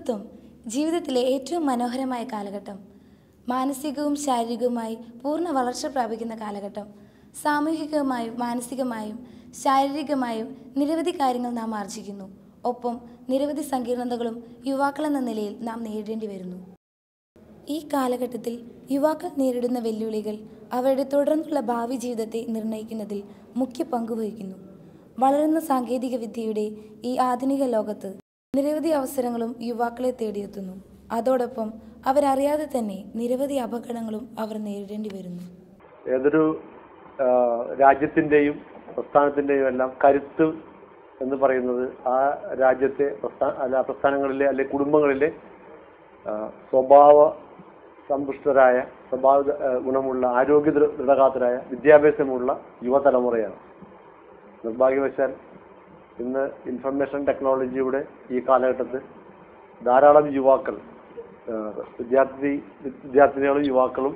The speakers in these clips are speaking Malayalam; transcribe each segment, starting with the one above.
യുവത്വം ജീവിതത്തിലെ ഏറ്റവും മനോഹരമായ കാലഘട്ടം മാനസികവും ശാരീരികവുമായി പൂർണ്ണ വളർച്ച പ്രാപിക്കുന്ന കാലഘട്ടം സാമൂഹികമായും മാനസികമായും ശാരീരികമായും നിരവധി കാര്യങ്ങൾ നാം ആർജിക്കുന്നു ഒപ്പം നിരവധി സങ്കീർണതകളും യുവാക്കളെന്ന നിലയിൽ നാം നേരിടേണ്ടി വരുന്നു ഈ കാലഘട്ടത്തിൽ യുവാക്കൾ നേരിടുന്ന വെല്ലുവിളികൾ അവരുടെ തുടർന്നുള്ള ഭാവി ജീവിതത്തെ നിർണ്ണയിക്കുന്നതിൽ മുഖ്യ പങ്കുവഹിക്കുന്നു വളരുന്ന സാങ്കേതിക വിദ്യയുടെ ഈ ആധുനിക ലോകത്ത് നിരവധി അവസരങ്ങളും യുവാക്കളെ തേടിയെത്തുന്നു അതോടൊപ്പം അവരറിയാതെ തന്നെ നിരവധി അപകടങ്ങളും അവർ നേരിടേണ്ടി വരുന്നു ഏതൊരു ആ, രാജ്യത്തിന്റെയും പ്രസ്ഥാനത്തിന്റെയും എല്ലാം കരുത്ത് എന്ന് പറയുന്നത് ആ രാജ്യത്തെ പ്രസ്ഥാന അല്ല പ്രസ്ഥാനങ്ങളിലെ അല്ലെ കുടുംബങ്ങളിലെ ആ, സ്വഭാവ സമ്പുഷ്ടരായ സ്വഭാവ ആ, ഗുണമുള്ള ആരോഗ്യ ദൃ- ദൃഢഗാത്തരായ വിദ്യാഭ്യാസമുള്ള യുവതലമുറയാണ് നിർഭാഗ്യവശാൽ ഇന്ന് ഇൻഫർമേഷൻ ടെക്നോളജിയുടെ ഈ കാലഘട്ടത്തിൽ ധാരാളം യുവാക്കൾ ആ, വിദ്യാർത്ഥി വിദ്യാർത്ഥിനികളും യുവാക്കളും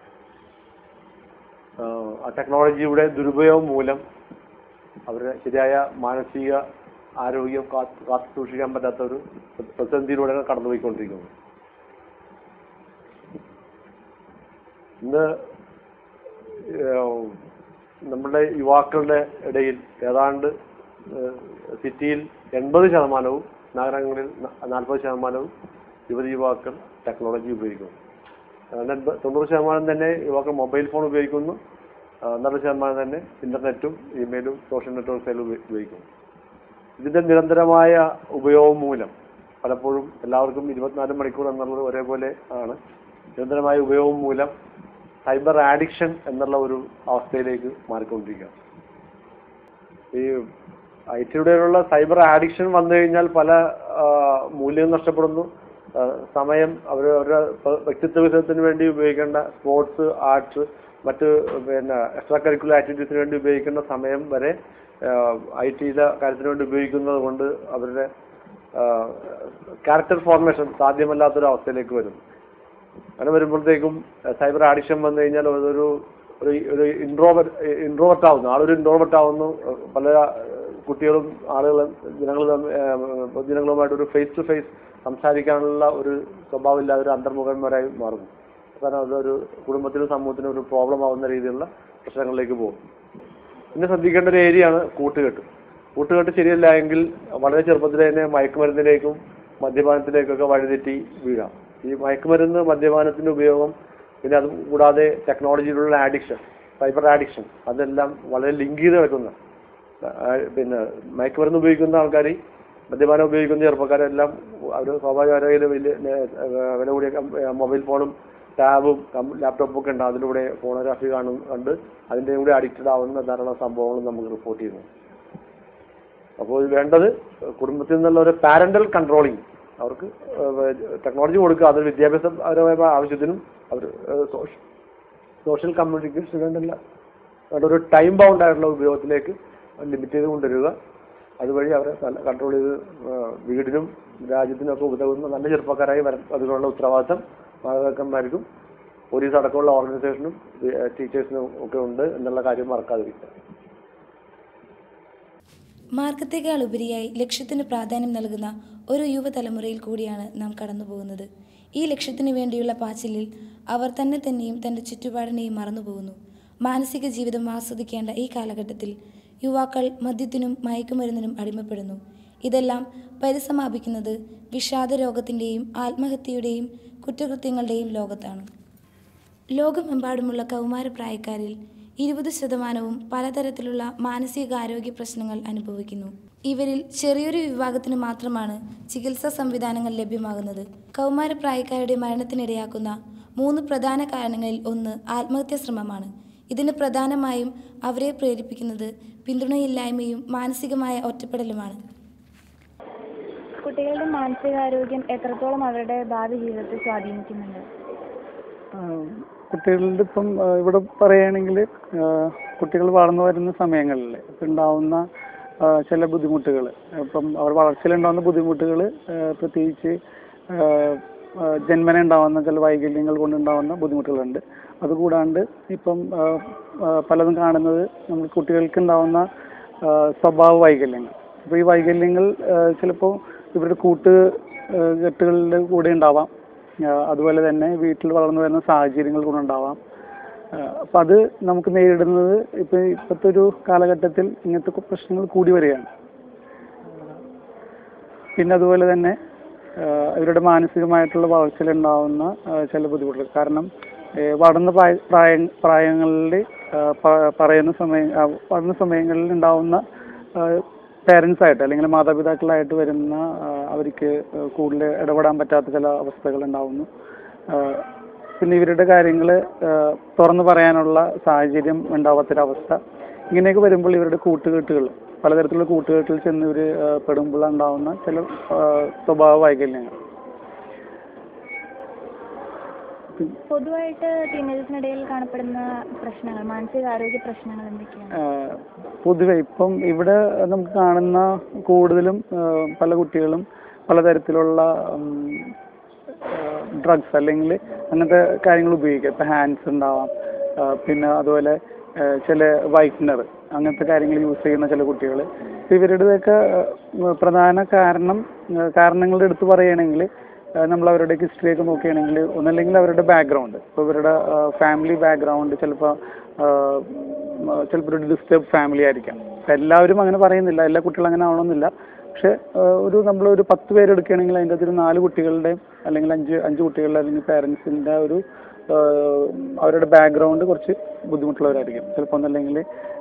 ആഹ് ആ ടെക്നോളജിയുടെ ദുരുപയോഗം മൂലം അവരുടെ ശരിയായ മാനസിക ആരോഗ്യം കാത്ത് കാത്തു സൂക്ഷിക്കാൻ പറ്റാത്ത ഒരു പ്രതിസന്ധിയിലൂടെ കടന്നുപോയിക്കൊണ്ടിരിക്കുന്നു ഇന്ന് ഏഹ് നമ്മുടെ യുവാക്കളുടെ ഇടയിൽ ഏതാണ്ട് ഏഹ് സിറ്റിയിൽ എൺപത് ശതമാനവും നഗരങ്ങളിൽ നാൽപ്പത് ശതമാനവും യുവതി യുവാക്കൾ ടെക്നോളജി ഉപയോഗിക്കുന്നു ഏതാണ്ട് എൺപത് തൊണ്ണൂറ് ശതമാനം തന്നെ യുവാക്കൾ മൊബൈൽ ഫോൺ ഉപയോഗിക്കുന്നു ആ, നാല് ശതമാനം തന്നെ ഇന്റർനെറ്റും ഇമെയിലും സോഷ്യൽ നെറ്റ്വർക്ക്സിലും ഉപയോഗിക്കുന്നു ഇതിന്റെ നിരന്തരമായ ഉപയോഗം മൂലം പലപ്പോഴും എല്ലാവർക്കും ഇരുപത്തിനാല് മണിക്കൂർ എന്നുള്ളത് ഒരേപോലെ ആണ് നിരന്തരമായ ഉപയോഗം മൂലം സൈബർ ആഡിക്ഷൻ എന്നുള്ള ഒരു അവസ്ഥയിലേക്ക് മാറിക്കൊണ്ടിരിക്കുകയാണ് ഈ ഐ ടിയുടെയുള്ള സൈബർ ആഡിക്ഷൻ വന്നു കഴിഞ്ഞാൽ പല ആ, മൂല്യം നഷ്ടപ്പെടുന്നു ആ, സമയം അവർ അവരുടെ പ- വ്യക്തിത്വ വികസനത്തിന് വേണ്ടി ഉപയോഗിക്കേണ്ട സ്പോർട്സ് ആർട്സ് മറ്റ് പിന്നെ എക്സ്ട്രാ കരിക്കുലർ ആക്ടിവിറ്റീസിന് വേണ്ടി ഉപയോഗിക്കുന്ന സമയം വരെ ഐ ടിയിലെ കാര്യത്തിന് വേണ്ടി ഉപയോഗിക്കുന്നത് കൊണ്ട് അവരുടെ ക്യാരക്ടർ ഫോർമേഷൻ സാധ്യമല്ലാത്തൊരു അവസ്ഥയിലേക്ക് വരുന്നു അങ്ങനെ വരുമ്പോഴത്തേക്കും സൈബർ ആഡിക്ഷൻ വന്നു കഴിഞ്ഞാൽ അതൊരു ഒരു ഒരു ഇൻട്രോവർ ഇൻട്രോവർട്ട് ആവുന്നു ആളൊരു ഇൻട്രോവർട്ട് ആവുന്നു ഏഹ് പല ഏഹ് കുട്ടികളും ആളുകളും ജനങ്ങളും തമ്മിൽ, ഏഹ് ജനങ്ങളുമായിട്ട് ഒരു ഫേസ് ടു ഫേസ് സംസാരിക്കാനുള്ള ഒരു സ്വഭാവമില്ലാതെ ഒരു അന്തർമുഖന്മാരായി മാറുന്നു കാരണം അതൊരു കുടുംബത്തിനും സമൂഹത്തിനും ഒരു പ്രോബ്ലം ആവുന്ന രീതിയിലുള്ള പ്രശ്നങ്ങളിലേക്ക് പോകും പിന്നെ ശ്രദ്ധിക്കേണ്ട ഒരു ഏരിയയാണ് കൂട്ടുകെട്ട് കൂട്ടുകെട്ട് ശരിയല്ല എങ്കിൽ വളരെ ചെറുപ്പത്തിലെ തന്നെ മയക്കുമരുന്നിലേക്കും മദ്യപാനത്തിലേക്കൊക്കെ വഴിതെറ്റി വീഴാം ഈ മയക്കുമരുന്ന് മദ്യപാനത്തിന്റെ ഉപയോഗം പിന്നെ അതും കൂടാതെ ടെക്നോളജിയിലുള്ള ആഡിക്ഷൻ സൈബർ ആഡിക്ഷൻ അതെല്ലാം വളരെ ലിങ്ക് ചെയ്ത് കിടക്കുന്ന പിന്നെ മയക്കുമരുന്ന് ഉപയോഗിക്കുന്ന ആൾക്കാർ മദ്യപാനം ഉപയോഗിക്കുന്ന ചെറുപ്പക്കാരെല്ലാം അവർ സ്വാഭാവികമായും വലിയ ഏഹ്, വില കൂടിയ മൊബൈൽ ഫോണും ടാബും ലാപ്ടോപ്പും ഒക്കെ ഉണ്ട് അതിലൂടെ ഫോണോഗ്രാഫി കാണും കണ്ട് അതിൻ്റെ കൂടെ അഡിക്റ്റഡ് ആവുന്ന ധാരാളം സംഭവങ്ങൾ നമുക്ക് റിപ്പോർട്ട് ചെയ്യുന്നു അപ്പോൾ ഇത് വേണ്ടത് കുടുംബത്തിൽ നിന്നുള്ള ഒരു പാരന്റൽ കൺട്രോളിങ് അവർക്ക് ടെക്നോളജി കൊടുക്കുക അതൊരു വിദ്യാഭ്യാസപരമായ ആവശ്യത്തിനും അവർ സോഷ്യൽ കമ്മ്യൂണിക്കേഷൻ വേണ്ടല്ല വേണ്ട ഒരു ടൈം ബൗണ്ട് ആയിട്ടുള്ള ഉപയോഗത്തിലേക്ക് ലിമിറ്റ് ചെയ്ത് കൊണ്ടുവരിക അതുവഴി അവരെ നല്ല കൺട്രോൾ ചെയ്ത് ആ, വീടിനും രാജ്യത്തിനും ഒക്കെ ഉതകുന്ന നല്ല ചെറുപ്പക്കാരായി വരാൻ അതിനുള്ള ഉത്തരവാദിത്തം മാതാപിതാക്കന്മാർക്കും പോലീസ് അടക്കമുള്ള ഓർഗനൈസേഷനും ടീച്ചേഴ്സിനും ഒക്കെ ഉണ്ട് എന്നുള്ള കാര്യം മറക്കാതിരിക്കുക മാർഗത്തേക്കാൾ ഉപരിയായി ലക്ഷ്യത്തിന് പ്രാധാന്യം നൽകുന്ന ഒരു യുവതലമുറയിൽ കൂടിയാണ് നാം കടന്നു പോകുന്നത് ഈ ലക്ഷ്യത്തിനു വേണ്ടിയുള്ള പാച്ചിലിൽ അവർ തന്നെ തന്നെയും തൻ്റെ ചുറ്റുപാടിനെയും മറന്നുപോകുന്നു മാനസിക ജീവിതം ആസ്വദിക്കേണ്ട ഈ കാലഘട്ടത്തിൽ യുവാക്കൾ മദ്യത്തിനും മയക്കുമരുന്നിനും അടിമപ്പെടുന്നു ഇതെല്ലാം പരിസമാപിക്കുന്നത് വിഷാദ രോഗത്തിൻ്റെയും ആത്മഹത്യയുടെയും കുറ്റകൃത്യങ്ങളുടെയും ലോകത്താണ് ലോകമെമ്പാടുമുള്ള കൗമാരപ്രായക്കാരിൽ ഇരുപത് ശതമാനവും പലതരത്തിലുള്ള മാനസികാരോഗ്യ പ്രശ്നങ്ങൾ അനുഭവിക്കുന്നു ഇവരിൽ ചെറിയൊരു വിഭാഗത്തിന് മാത്രമാണ് ചികിത്സാ സംവിധാനങ്ങൾ ലഭ്യമാകുന്നത് കൗമാരപ്രായക്കാരുടെ മരണത്തിനിടയാക്കുന്ന മൂന്ന് പ്രധാന കാരണങ്ങളിൽ ഒന്ന് ആത്മഹത്യാ ശ്രമമാണ് ഇതിന് പ്രധാനമായും അവരെ പ്രേരിപ്പിക്കുന്നത് പിന്തുണയില്ലായ്മയും മാനസികമായ ഒറ്റപ്പെടലുമാണ് കുട്ടികളുടെ മാനസികാരോഗ്യം എത്രത്തോളം അവരുടെ ഭാവി ജീവിതത്തെ സ്വാധീനിക്കുന്നുണ്ട് കുട്ടികളുടെ ഇപ്പം ആ, ഇവിടെ പറയുകയാണെങ്കിൽ കുട്ടികൾ വളർന്നു വരുന്ന സമയങ്ങളിൽ ഇപ്പം ഉണ്ടാവുന്ന ആ, ചില ബുദ്ധിമുട്ടുകൾ ഇപ്പം അവർ വളർച്ചയിലുണ്ടാവുന്ന ബുദ്ധിമുട്ടുകൾ പ്രത്യേകിച്ച് ആ, ആ, ജന്മന ഉണ്ടാവുന്ന ചില വൈകല്യങ്ങൾ കൊണ്ടുണ്ടാവുന്ന ബുദ്ധിമുട്ടുകളുണ്ട് അതുകൂടാണ്ട് ഇപ്പം ആ, ആ, പലതും കാണുന്നത് നമ്മൾ കുട്ടികൾക്ക് ഉണ്ടാവുന്ന ആ, സ്വഭാവ വൈകല്യങ്ങൾ അപ്പോൾ ഈ വൈകല്യങ്ങൾ ചിലപ്പോൾ ഇവരുടെ കൂട്ട് കെട്ടുകളുടെ കൂടെ ഉണ്ടാവാം ആ, അതുപോലെ തന്നെ വീട്ടിൽ വളർന്നു വരുന്ന സാഹചര്യങ്ങൾ കൊണ്ടുണ്ടാവാം അപ്പം അത് നമുക്ക് നേരിടുന്നത് ഇപ്പം ഇപ്പോഴത്തെ ഒരു കാലഘട്ടത്തിൽ ഇങ്ങനത്തെ കു- പ്രശ്നങ്ങൾ കൂടി വരികയാണ് പിന്നെ അതുപോലെ തന്നെ ആ, ഇവരുടെ മാനസികമായിട്ടുള്ള വളർച്ചയിലുണ്ടാവുന്ന ആ, ചില ബുദ്ധിമുട്ടുകൾ കാരണം ഏ, വളർന്ന പ്രായ പ്രായ പ്രായങ്ങളിൽ ആ, പ- പറയുന്ന സമയം ആ, വളർന്ന സമയങ്ങളിൽ ഉണ്ടാവുന്ന പേരൻസ് ആയിട്ട് അല്ലെങ്കിൽ മാതാപിതാക്കളായിട്ട് വരുന്ന ആ, അവർക്ക് കൂടുതൽ ഇടപെടാൻ പറ്റാത്ത ചില അവസ്ഥകൾ ഉണ്ടാവുന്നു ആ, പിന്നെ ഇവരുടെ കാര്യങ്ങൾ തുറന്നു പറയാനുള്ള സാഹചര്യം ഉണ്ടാവാത്തൊരവസ്ഥ ഇങ്ങനെയൊക്കെ വരുമ്പോൾ ഇവരുടെ കൂട്ടുകെട്ടുകൾ പലതരത്തിലുള്ള കൂട്ടുകെട്ടിൽ ചെന്ന് ഇവർ പെടുമ്പോൾ ഉണ്ടാവുന്ന ചില ആ, സ്വഭാവ വൈകല്യങ്ങൾ പൊതുവായിട്ട് ടീനേജേഴ്സിനിടയിൽ കാണപ്പെടുന്ന പ്രശ്നങ്ങൾ മാനസികാരോഗ്യ പ്രശ്നങ്ങൾ എന്തൊക്കെയാണ് ആഹ് പൊതുവെ ഇപ്പം ഇവിടെ നമുക്ക് കാണുന്ന കൂടുതലും ആഹ് പല കുട്ടികളും പലതരത്തിലുള്ള ഡ്രഗ്സ് അല്ലെങ്കിൽ അങ്ങനത്തെ കാര്യങ്ങൾ ഉപയോഗിക്കുക ഇപ്പം ഹാൻഡ്സ് ഉണ്ടാവാം ആഹ് പിന്നെ അതുപോലെ ആഹ് ചില വൈറ്റ്നർ അങ്ങനത്തെ കാര്യങ്ങൾ യൂസ് ചെയ്യുന്ന ചില കുട്ടികൾ ഇവരുടെയൊക്കെ ആഹ് പ്രധാന കാരണം ആഹ് കാരണങ്ങളുടെ എടുത്ത് പറയുകയാണെങ്കിൽ നമ്മൾ അവരുടെ ഹിസ്റ്ററിയൊക്കെ നോക്കുകയാണെങ്കിൽ ഒന്നല്ലെങ്കിൽ അവരുടെ ബാക്ക്ഗ്രൗണ്ട് ഇപ്പോൾ ഇവരുടെ ഫാമിലി ബാക്ക്ഗ്രൗണ്ട് ചിലപ്പോൾ ചിലപ്പോൾ ഒരു ഡിസ്റ്റർബ് ഫാമിലി ആയിരിക്കാം ഇപ്പം എല്ലാവരും അങ്ങനെ പറയുന്നില്ല എല്ലാ കുട്ടികളും അങ്ങനെ ആവണമെന്നില്ല പക്ഷെ ഒരു നമ്മൾ ഒരു പത്ത് പേര് എടുക്കുകയാണെങ്കിൽ അതിൻ്റെ അകത്ത് ഒരു നാല് കുട്ടികളുടെയും അല്ലെങ്കിൽ അഞ്ച് അഞ്ച് കുട്ടികളുടെ അല്ലെങ്കിൽ പേരൻസിൻ്റെ ഒരു ആ, അവരുടെ ബാക്ക്ഗ്രൗണ്ട് കുറച്ച് ബുദ്ധിമുട്ടുള്ളവരായിരിക്കും ചിലപ്പോൾ ഒന്നല്ലെങ്കിൽ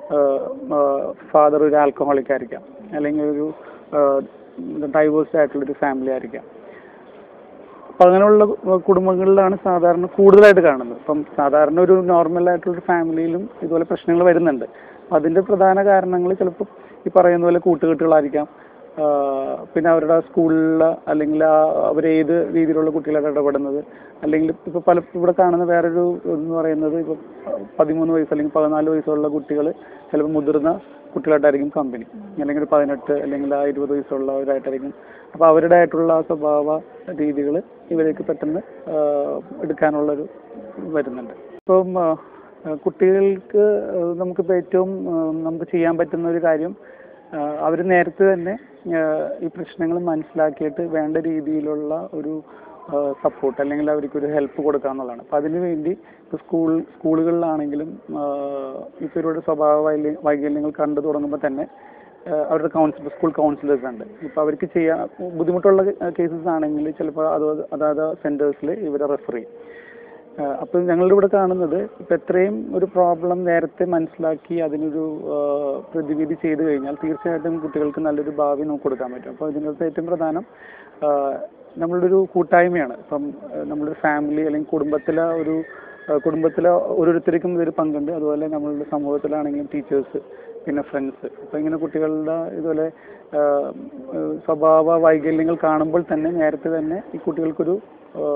ഫാദർ ഒരു ആൽക്കഹോളിക് ആയിരിക്കാം അല്ലെങ്കിൽ ഒരു ഡൈവേഴ്സ് ആയിട്ടുള്ളൊരു ഫാമിലി ആയിരിക്കാം അപ്പം അങ്ങനെയുള്ള കുടുംബങ്ങളിലാണ് സാധാരണ കൂടുതലായിട്ട് കാണുന്നത് ഇപ്പം സാധാരണ ഒരു നോർമൽ ആയിട്ടുള്ള ഒരു ഫാമിലിയിലും ഇതുപോലെ പ്രശ്നങ്ങൾ വരുന്നുണ്ട് അതിൻ്റെ പ്രധാന കാരണങ്ങൾ ചിലപ്പോൾ ഈ പറയുന്ന പോലെ കൂട്ടുകെട്ടുകളായിരിക്കാം ആ, പിന്നെ അവരുടെ സ്കൂളിൽ അല്ലെങ്കിൽ ആ അവരേത് രീതിയിലുള്ള കുട്ടികളാണ് ഇടപെടുന്നത് അല്ലെങ്കിൽ ഇപ്പോൾ പല ഇവിടെ കാണുന്ന വേറൊരു എന്ന് പറയുന്നത് ഇപ്പോൾ പതിമൂന്ന് വയസ്സ് അല്ലെങ്കിൽ പതിനാല് വയസ്സുള്ള കുട്ടികൾ ചിലപ്പോൾ മുതിർന്ന കുട്ടികളായിട്ടായിരിക്കും കമ്പനി അല്ലെങ്കിൽ ഒരു പതിനെട്ട് അല്ലെങ്കിൽ ആ ഇരുപത് വയസ്സുള്ളവരായിട്ടായിരിക്കും അപ്പോൾ അവരുടെ ആയിട്ടുള്ള ആ സ്വഭാവ രീതികൾ ഇവരേക്ക് പെട്ടെന്ന് ആ, എടുക്കാനുള്ളൊരു വരുന്നുണ്ട് ഇപ്പം ആ, കുട്ടികൾക്ക് നമുക്കിപ്പോൾ ഏറ്റവും ആ, നമുക്ക് ചെയ്യാൻ പറ്റുന്ന ഒരു കാര്യം അവർ നേരത്തെ തന്നെ ആ, ഈ പ്രശ്നങ്ങൾ മനസ്സിലാക്കിയിട്ട് വേണ്ട രീതിയിലുള്ള ഒരു സപ്പോർട്ട് അല്ലെങ്കിൽ അവർക്കൊരു ഹെൽപ്പ് കൊടുക്കുക എന്നുള്ളതാണ് അപ്പോൾ അതിനു വേണ്ടി ഇപ്പോൾ സ്കൂൾ സ്കൂളുകളിലാണെങ്കിലും ഇപ്പോൾ ഇവരുടെ സ്വഭാവ വൈകല്യ വൈകല്യങ്ങൾ കണ്ടു തുടങ്ങുമ്പോൾ തന്നെ ആ, അവരുടെ കൗൺസിൽ സ്കൂൾ കൗൺസിലേഴ്സ് ഉണ്ട് ഇപ്പോൾ അവർക്ക് ചെയ്യാൻ ബുദ്ധിമുട്ടുള്ള കേസസ് ആണെങ്കിൽ ചിലപ്പോൾ അത് അതാത് സെൻറ്റേഴ്സിൽ ഇവരെ റെഫർ ചെയ്യും അപ്പോൾ ഞങ്ങളുടെ ഇവിടെ കാണുന്നത് ഇപ്പം എത്രയും ഒരു പ്രോബ്ലം നേരത്തെ മനസ്സിലാക്കി അതിനൊരു ആ, പ്രതിവിധി ചെയ്തു കഴിഞ്ഞാൽ തീർച്ചയായിട്ടും കുട്ടികൾക്ക് നല്ലൊരു ഭാവി നമുക്ക് കൊടുക്കാൻ പറ്റും അപ്പോൾ ഇതിനകത്ത് ഏറ്റവും പ്രധാനം ആ, നമ്മളുടെ ഒരു കൂട്ടായ്മയാണ് ഇപ്പം ആ, നമ്മളൊരു ഫാമിലി അല്ലെങ്കിൽ കുടുംബത്തിലെ ഒരു ആ, കുടുംബത്തിലെ ഓരോരുത്തർക്കും ഇതൊരു പങ്കുണ്ട് അതുപോലെ നമ്മളുടെ സമൂഹത്തിലാണെങ്കിലും ടീച്ചേഴ്സ് പിന്നെ ഫ്രണ്ട്സ് അപ്പോൾ ഇങ്ങനെ കുട്ടികളുടെ ഇതുപോലെ ആ, ആ, സ്വഭാവ വൈകല്യങ്ങൾ കാണുമ്പോൾ തന്നെ നേരത്തെ തന്നെ ഈ കുട്ടികൾക്കൊരു ആ,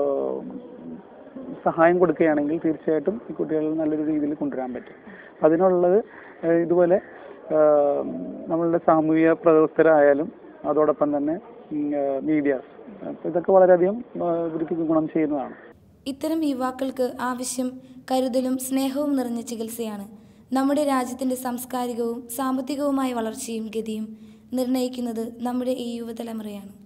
സഹായം കൊടുക്കുകയാണെങ്കിൽ തീർച്ചയായിട്ടും ഈ കുട്ടികളെ നല്ലൊരു രീതിയിൽ കൊണ്ടുവരാൻ പറ്റും അതിനുള്ളത് ഏഹ് ഇതുപോലെ ഏഹ് നമ്മളുടെ സാമൂഹിക പ്രവർത്തകരായാലും അതോടൊപ്പം തന്നെ മീഡിയാസ് അപ്പോൾ ഇതൊക്കെ വളരെയധികം ഏഹ് ഇവർക്ക് ഗുണം ചെയ്യുന്നതാണ് ഇത്തരം യുവാക്കൾക്ക് ആവശ്യം കരുതലും സ്നേഹവും നിറഞ്ഞ ചികിത്സയാണ് നമ്മുടെ രാജ്യത്തിൻ്റെ സാംസ്കാരികവും സാമ്പത്തികവുമായ വളർച്ചയും ഗതിയും നിർണ്ണയിക്കുന്നത് നമ്മുടെ ഈ യുവതലമുറയാണ്